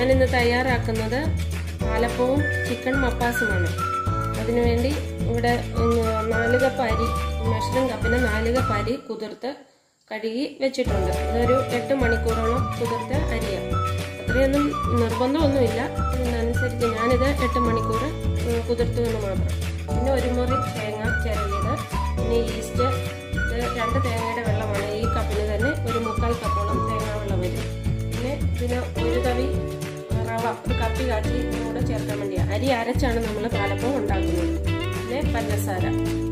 ഞാനിന്ന് തയ്യാറാക്കുന്നത് പാലപ്പവും ചിക്കൻ മപ്പാസുമാണ് അതിനുവേണ്ടി ഇവിടെ ഉം, നാല് കപ്പ് അരി മെഷറിംഗ് കപ്പിന് നാല് കപ്പ് അരി കുതിർത്ത് കഴുകി വെച്ചിട്ടുണ്ട് ഇതൊരു എട്ട് മണിക്കൂറോളം കുതിർത്ത അരിയാണ് അത്രയൊന്നും നിർബന്ധമൊന്നുമില്ല ഇതിനനുസരിച്ച് ഞാനിത് എട്ട് മണിക്കൂർ ഉം, കുതിർത്തു എന്ന് മാത്രം പിന്നെ ഒരു മുറി തേങ്ങ ചിരവിയത് പിന്നെ ഈസ്റ്റ് ഇത് രണ്ട് തേങ്ങയുടെ വെള്ളമാണ് ഈ കപ്പിന് തന്നെ ഒരു മുക്കാൽ കപ്പോളം തേങ്ങാ വെള്ളം വരും പിന്നെ ഇതിന് ഒരു തവി റവ ഒരു കപ്പി കാച്ചി കൂടെ ചേർക്കാൻ വേണ്ടിയാണ് അരി അരച്ചാണ് നമ്മൾ പാലപ്പം ഉണ്ടാക്കുന്നത് പിന്നെ പഞ്ചസാര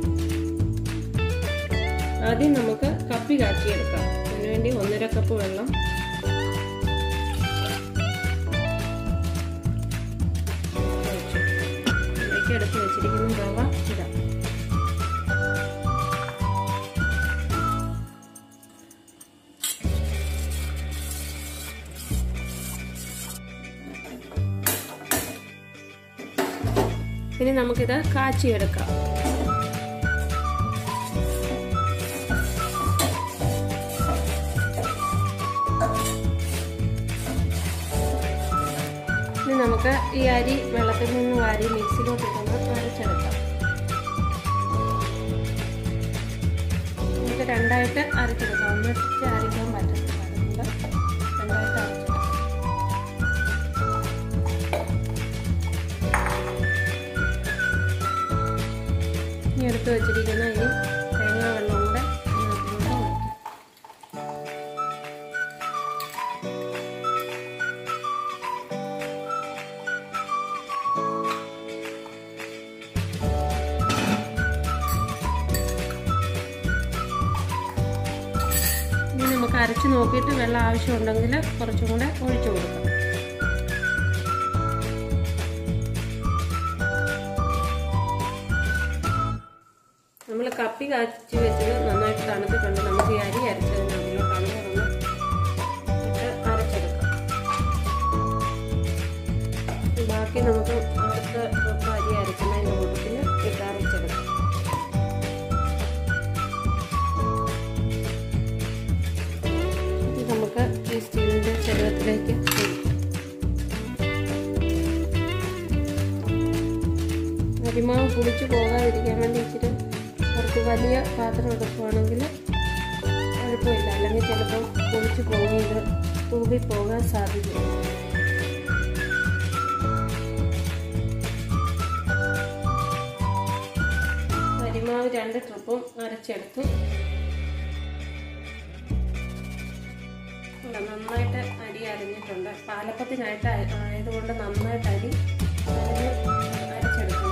ആദ്യം നമുക്ക് കപ്പി കാച്ചിയെടുക്കാം അതിനുവേണ്ടി ഒന്നര കപ്പ് വെള്ളം ഒഴിച്ചു. ഇതിലേക്ക് എടുത്ത് വെച്ചിരിക്കുന്ന റവ ഇടാം ഇനി നമുക്കിത് കാച്ചിയെടുക്കാം ഇനി നമുക്ക് ഈ അരി വെള്ളത്തിൽ നിന്ന് വാരി മിക്സിയിലോട്ട് ഇട്ടൊന്ന് അരച്ചെടുക്കാം നമുക്ക് രണ്ടായിട്ട് അരച്ചെടുക്കാം ഒന്നിച്ച് അരയ്ക്കാൻ പറ്റത്തില്ല അതുകൊണ്ട് രണ്ടായിട്ട് അരച്ചെടുക്കാം ഇനി എടുത്ത് വെച്ചിരിക്കുന്ന ഈ തേങ്ങ വെള്ളം കൂടെ ഇതിനകത്തോട്ട് ഒഴിക്കാം ഇനി നമുക്ക് അരച്ച് നോക്കിയിട്ട് വെള്ളം ആവശ്യമുണ്ടെങ്കിൽ കുറച്ചും കൂടെ ഒഴിച്ചു കൊടുക്കാം നമ്മൾ കപ്പി കാച്ചി വെച്ചത് നന്നായിട്ട് തണുത്തിട്ടുണ്ട് നമുക്ക് ഈ അരി അരച്ചതിന് അതിലോട്ടാണ് അതൊന്ന് ഇട്ട് അരച്ചെടുക്കാം ബാക്കി നമുക്ക് അടുത്ത കപ്പ് അരി അരക്കുന്നതിൻ്റെ കൂട്ടത്തിൽ ഇട്ട് അരച്ചെടുക്കാം ഇത് നമുക്ക് ഈ സ്റ്റീലിൻ്റെ ചെറുപ്പത്തിലേക്ക് അരിമാവ് പുളിച്ചു പോകാതിരിക്കാൻ വേണ്ടി ഇച്ചിരി കുറച്ച് വലിയ പാത്രം എടുക്കുവാണെങ്കിൽ കുഴപ്പമില്ല അല്ലെങ്കിൽ ചിലപ്പോൾ പുളിച്ചു പോയി ഇത് തൂവി പോകാൻ സാധ്യതയുണ്ട് അരിമാവ് രണ്ട് ട്രിപ്പും അരച്ചെടുത്തു ഇല്ല, നന്നായിട്ട് അരി അരിഞ്ഞിട്ടുണ്ട് പാലപ്പത്തിനായിട്ട് അ- ആയതുകൊണ്ട് നന്നായിട്ട് അരി അരിഞ്ഞ് അരച്ചെടുക്കണം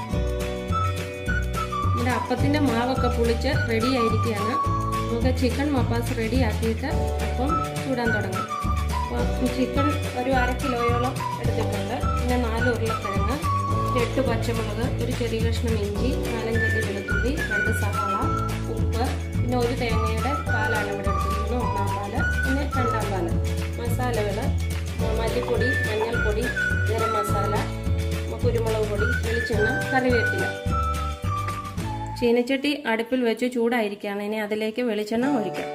നമ്മുടെ അപ്പത്തിൻ്റെ മാവൊക്കെ പുളിച്ച് റെഡി ആയിരിക്കുകയാണ് നമുക്ക് ചിക്കൻ മപ്പാസ് റെഡി ആക്കിയിട്ട് അപ്പം ചൂടാൻ തുടങ്ങാം അപ്പോൾ ചിക്കൻ ഒരു അര കിലോയോളം എടുത്തിട്ടുണ്ട് പിന്നെ നാല് ഉരുളക്കിഴങ്ങ് എട്ട് പച്ചമുളക് ഒരു ചെറിയ കഷ്ണം ഇഞ്ചി നാലഞ്ചല്ലി വെളുത്തുള്ളി രണ്ട് സവാള ഉപ്പ് പിന്നെ ഒരു തേങ്ങയുടെ പാലാണ് ഇവിടെ എടുത്തിരിക്കുന്നത് ഒന്നാം പാല് പിന്നെ രണ്ടാം പാല് മസാലകൾ മല്ലിപ്പൊടി മഞ്ഞൾപ്പൊടി ഗരം മസാല കുരുമുളക് പൊടി വെളിച്ചെണ്ണ കറിവേപ്പില ചീനച്ചട്ടി അടുപ്പിൽ വെച്ച് ചൂടായിരിക്കുകയാണ് ഇനി അതിലേക്ക് വെളിച്ചെണ്ണ ഒഴിക്കാം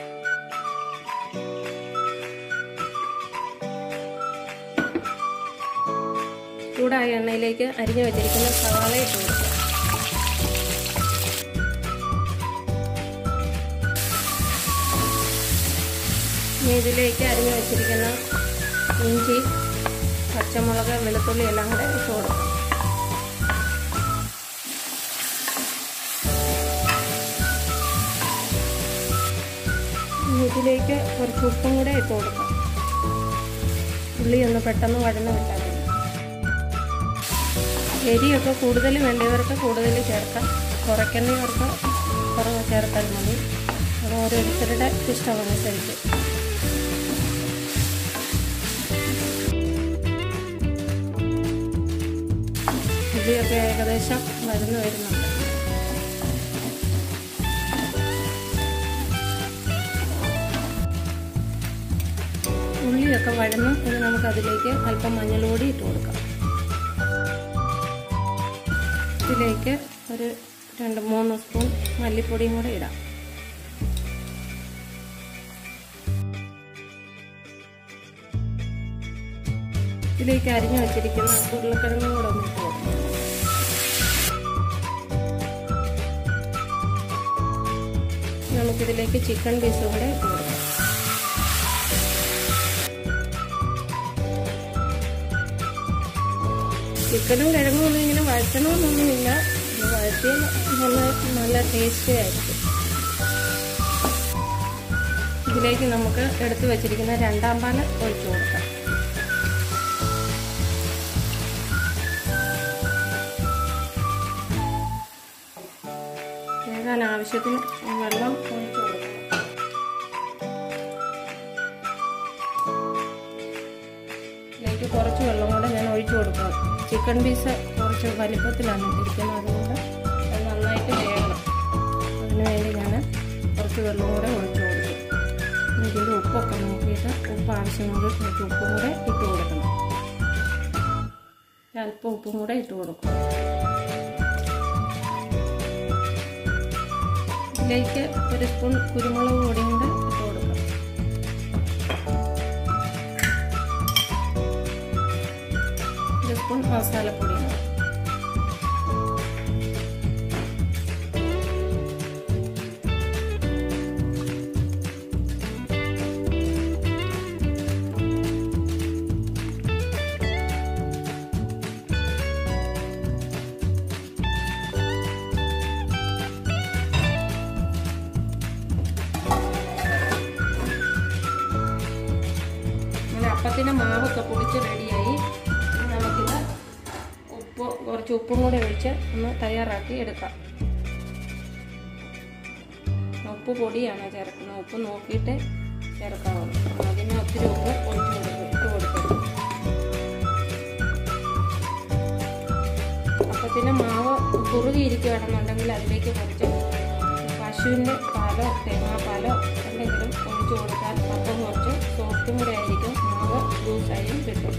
ചൂടായ എണ്ണയിലേക്ക് അരിഞ്ഞു വെച്ചിരിക്കുന്ന സവാള ഇട്ട് കൊടുക്കാം ഇനി ഇതിലേക്ക് അരിഞ്ഞു വെച്ചിരിക്കുന്ന ഇഞ്ചി പച്ചമുളക് വെളുത്തുള്ളി എല്ലാം കൂടെ ഇട്ട് കൊടുക്കാം ഇനി ഇതിലേക്ക് കുറച്ച് ഉപ്പും കൂടെ ഇട്ട് കൊടുക്കാം ഉള്ളി ഒന്ന് പെട്ടെന്ന് വഴന്ന് വിട്ടാൽ മതി എരിയൊക്കെ കൂടുതൽ വേണ്ടിയവർക്ക് കൂടുതൽ ചേർക്കാം കുറയ്ക്കേണ്ടവർക്ക് കുറവ് ചേർത്താൽ മതി അത് ഓരോരുത്തരുടെ ഇഷ്ടമനുസരിച്ച് ഉള്ളിയൊക്കെ ഏകദേശം വഴന്ന് വരുന്നുണ്ട് ഉള്ളിയൊക്കെ വഴന്നു ഇനി നമുക്ക് അതിലേക്ക് അല്പം മഞ്ഞൾപ്പൊടി ഇട്ട് കൊടുക്കാം ഇതിലേക്ക് ഒരു രണ്ട് മൂന്ന് സ്പൂൺ മല്ലിപ്പൊടിയും കൂടെ ഇടാം ഇതിലേക്ക് അരിഞ്ഞു വെച്ചിരിക്കുന്ന ഉരുളക്കിഴങ്ങും കൂടെ ഒന്ന് ഇട്ട് കൊടുക്കാം നമുക്കിതിലേക്ക് ചിക്കൻ പീസും കൂടെ ഇട്ട് കൊടുക്കാം ചിക്കനും കിഴങ്ങും ഒന്നും ഇങ്ങനെ വഴറ്റണമെന്നൊന്നുമില്ല വഴറ്റിയാൽ നല്ല നല്ല ടേസ്റ്റി ആയിരിക്കും ഇതിലേക്ക് നമുക്ക് എടുത്തു വെച്ചിരിക്കുന്ന രണ്ടാം പാല് ഒഴിച്ചു കൊടുക്കാം വേകാൻ ആവശ്യത്തിന് വെള്ളം ഒഴിച്ചു കൊടുക്കണം ഇതിലേക്ക് കുറച്ച് വെള്ളം കൂടെ ഞാൻ ഒഴിച്ചു കൊടുക്കാം ചിക്കൻ പീസ് കുറച്ച് വലിപ്പത്തിലാണ് ഇരിക്കുന്നത് അതുകൊണ്ട് അത് നന്നായിട്ട് വേകണം അതിന് വേണ്ടി ഞാൻ കുറച്ച് വെള്ളം കൂടെ ഒഴിച്ചു കൊടുക്കും ഇതിൻ്റെ ഉപ്പൊക്കെ നോക്കിയിട്ട് ഉപ്പ് ആവശ്യമെങ്കിൽ കുറച്ച് ഉപ്പും കൂടെ ഇട്ട് കൊടുക്കണം അല്പം ഉപ്പും കൂടെ ഇട്ട് കൊടുക്കും ഇതിലേക്ക് ഒരു സ്പൂൺ കുരുമുളക് പൊടിയും കൂടെ ഇട്ട് കൊടുക്കാം ഒരു സ്പൂൺ മസാലപ്പൊടി അങ്ങനെ അപ്പത്തിൻ്റെ മാവൊക്കെ പൊടിച്ച് റെഡിയായി ഇനി നമുക്കിത് ഉപ്പ് കുറച്ച് ഉപ്പും കൂടെ ഒഴിച്ച് ഒന്ന് തയ്യാറാക്കി എടുക്കാം ഉപ്പ് പൊടിയാണ് ചേർക്കുന്നത് ഉപ്പ് നോക്കിയിട്ട് ചേർക്കാവുള്ളൂ അതിന് ഒത്തിരി ഉപ്പ് ഒഴിച്ച് കൊടുക്കും ഇട്ട് കൊടുക്കരുത് അപ്പത്തിൻ്റെ മാവ് കുറുകിയിരിക്കുകയാണെന്നുണ്ടെങ്കിൽ അതിലേക്ക് കുറച്ച് പശുവിൻ്റെ പാലോ തേങ്ങാപ്പാലോ എന്തെങ്കിലും ഒഴിച്ചു കൊടുത്താൽ അപ്പം കുറച്ച് സോഫ്റ്റും കൂടെ ആയിരിക്കും മാവ് ലൂസായും കിട്ടും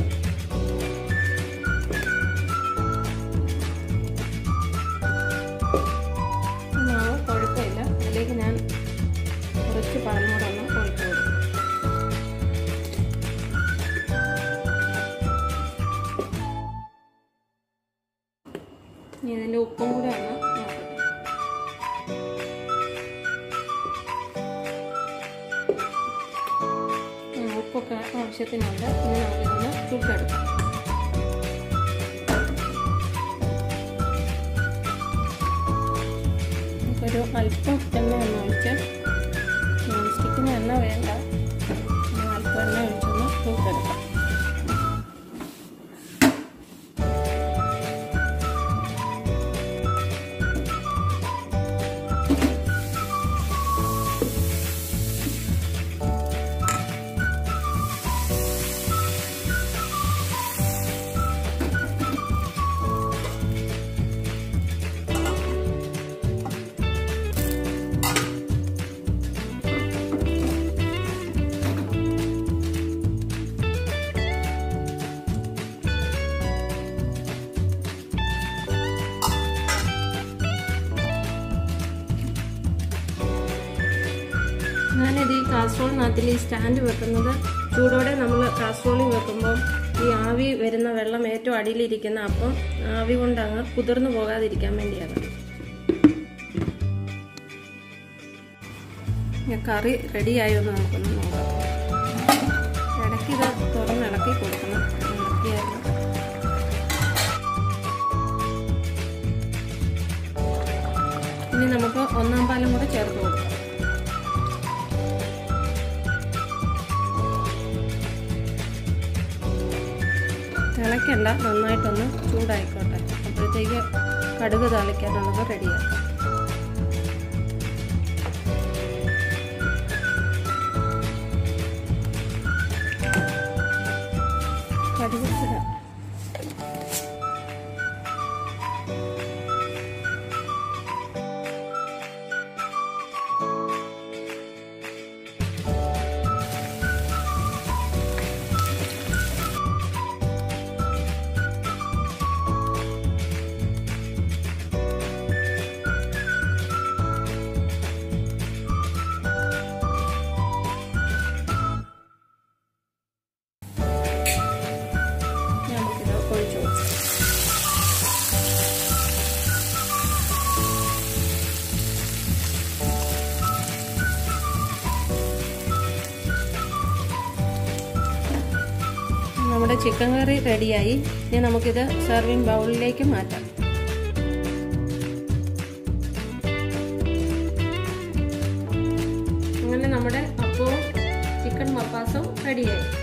മാവ് കുഴപ്പമില്ല അതിലേക്ക് ഞാൻ കുറച്ച് പാലും കൂടെ ഒന്ന് ഒഴിച്ചു കൊടുക്കും ഇനി ഇതിൻ്റെ ഉപ്പും കൂടെ ഒന്ന് നോക്കട്ടെ ഉപ്പൊക്കെ ആവശ്യത്തിനുണ്ട് ഇനി നമുക്കിതൊന്ന് ചുട്ടെടുക്കാം ഒരു അല്പം എണ്ണ ഒന്ന് ഒഴിച്ച് നോൺ സ്റ്റിക്കിന് എണ്ണ വേണ്ട അല്പം എണ്ണ ഒഴിച്ചൊന്ന് ചുട്ടെടുക്കാം ഞാനിത് ഈ കാസറോളിനകത്തിൽ ഈ സ്റ്റാൻഡ് വെക്കുന്നത് ചൂടോടെ നമ്മൾ കാസറോളിൽ വെക്കുമ്പോൾ ഈ ആവി വരുന്ന വെള്ളം ഏറ്റവും അടിയിലിരിക്കുന്ന അപ്പം ആവി കൊണ്ട് അങ്ങ് കുതിർന്നു പോകാതിരിക്കാൻ വേണ്ടിയാണ് കറി റെഡിയായോ എന്ന് നമുക്കൊന്ന് നോക്കാം ഇടയ്ക്ക് ഇത് തുറന്ന് ഇളക്കി കൊടുക്കണം ഇളക്കിയായിരുന്നു ഇനി നമുക്ക് ഒന്നാം പാലും കൂടെ ചേർത്ത് കൊടുക്കാം തിളയ്ക്കണ്ട നന്നായിട്ടൊന്ന് ചൂടായിക്കോട്ടെ അപ്പോഴത്തേക്ക് കടുക് താളിക്കാനുള്ളത് റെഡിയാക്കാം കടുക് ഇടാം ചിക്കൻ കറി റെഡിയായി ഇനി നമുക്കിത് സെർവിങ് ബൗളിലേക്ക് മാറ്റാം അങ്ങനെ നമ്മുടെ അപ്പവും ചിക്കൻ മപ്പാസും റെഡിയായി